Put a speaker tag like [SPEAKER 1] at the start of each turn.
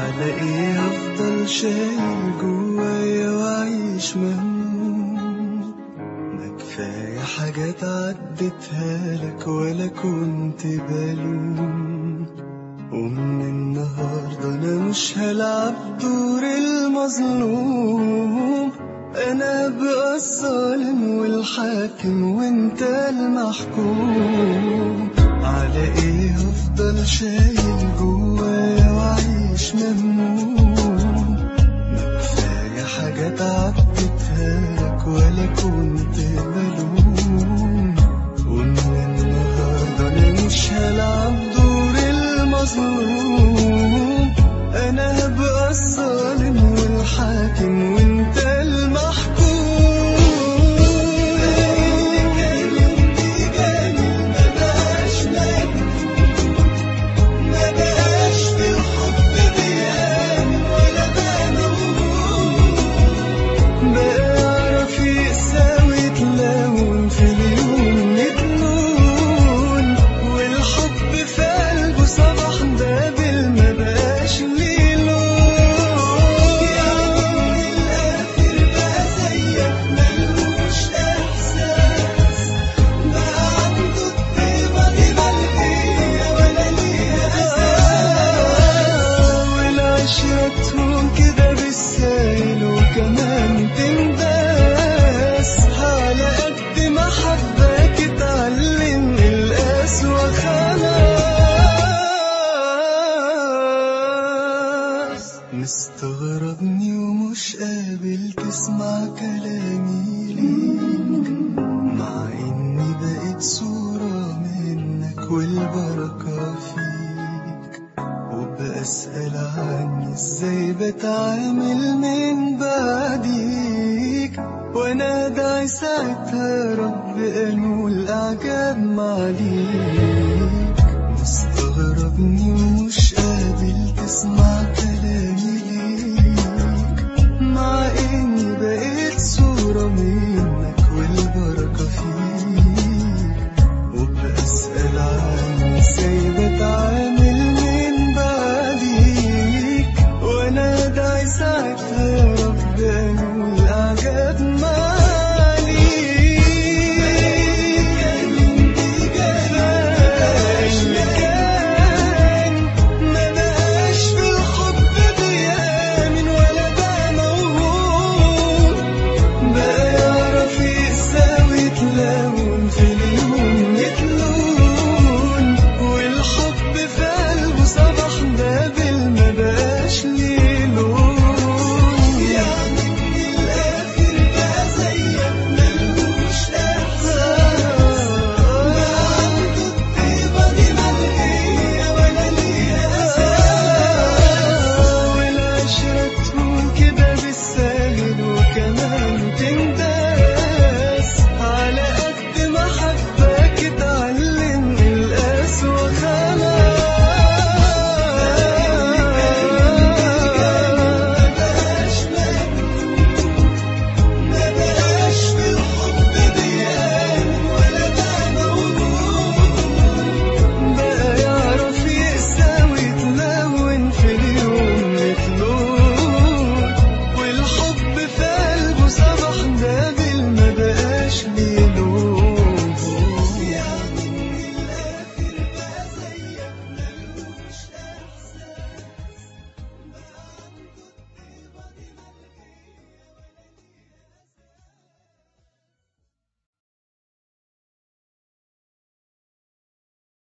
[SPEAKER 1] على ايه افضل شايل جوايا واعيش مهموم ما كفاية حاجات عدتها لك ولا كنت بلوم ومن النهاردة أنا مش هلعب دور المظلوم أنا بقى الظالم والحاكم وانت المحكوم على ايه افضل شايل جوايا واعيش مهموم ما كفاية حاجات عدتها لك ولا كنت بلوم ومن النهاردة أنا مش هلعب دور المظلوم أنا هبقى الظالم والحاكم وانت المحكوم اللي كان يومي جميل ما بقاش مجنون ما بقاش في الحب بيان ولا بنون بقى يعرف يساوي يتلون في اليوم مجنون والحب في قلبه صبح بابل ما بقاش ليه لون يعني من الآخر بقى زيك ملوش إحساس بقى عنده الطيبة دي ملقية ولا ليها أساس والعشرة تهون كده بالسايل وكمان تنداس على قد ما حباك اتعلم القسوة خلاص مستغربني ومش قابل تسمع كلامي ليك مع اني بقيت صورة منك والبركة فيك وبسأل عني ازاي بتعامل من بعديك وانا ادعي ساعتها رب انول اعجاب معليك مستغربني ومش قابل تسمع